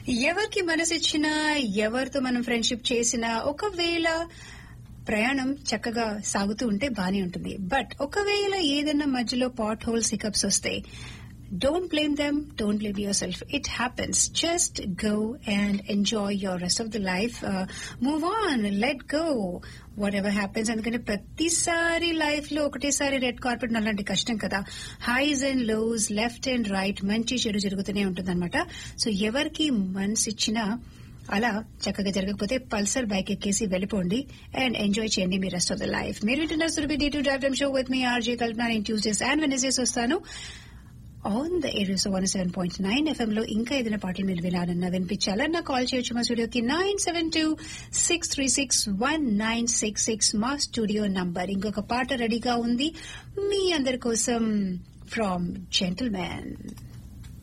ఎవరికి మనసు ఇచ్చినా ఎవరితో మనం ఫ్రెండ్షిప్ చేసినా ఒకవేళ ప్రయాణం చక్కగా సాగుతూ ఉంటే బానే ఉంటుంది బట్ ఒకవేళ ఏదైనా మధ్యలో పాట్ హోల్స్ హికప్స్ వస్తాయి don't blame them don't blame yourself it happens just go and enjoy your rest of the life move on let go whatever happens ఎందుకంటే ప్రతిసారి లైఫ్ లో ఒకటేసారి రెడ్ కార్పెట్ అలాంటి కష్టం కదా highs and lows left and right మంచి చెడు జరుగుతూనే ఉంటుందన్నమాట సో ఎవరికి మనసు ఇచ్చినా అలా చక్కగా జరగకపోతే పల్సర్ బైక్ ఎక్కేసి వెళ్ళిపోండి అండ్ ఎంజాయ్ చేయండి మీ రెస్ట్ ఆఫ్ ద లైఫ్ మీరు వింటున్నారు Surabhi D to drive show with మీ ఆర్జే కల్పన నేను ట్యూస్డేస్ అండ్ వెనస్డేస్ వస్తాను on the areas one seven point nine FM లో ఇంకా ఏదైనా పాటలు మీరు వినాలన్నా వినిపించాలన్నా కాల్ చేయొచ్చు మా స్టూడియోకి nine seven two six three six one nine six six మా స్టూడియో నంబర్ ఇంకొక పాట రెడీగా ఉంది మీ అందరి కోసం ఫ్రమ్ జెంటిల్ మ్యాన్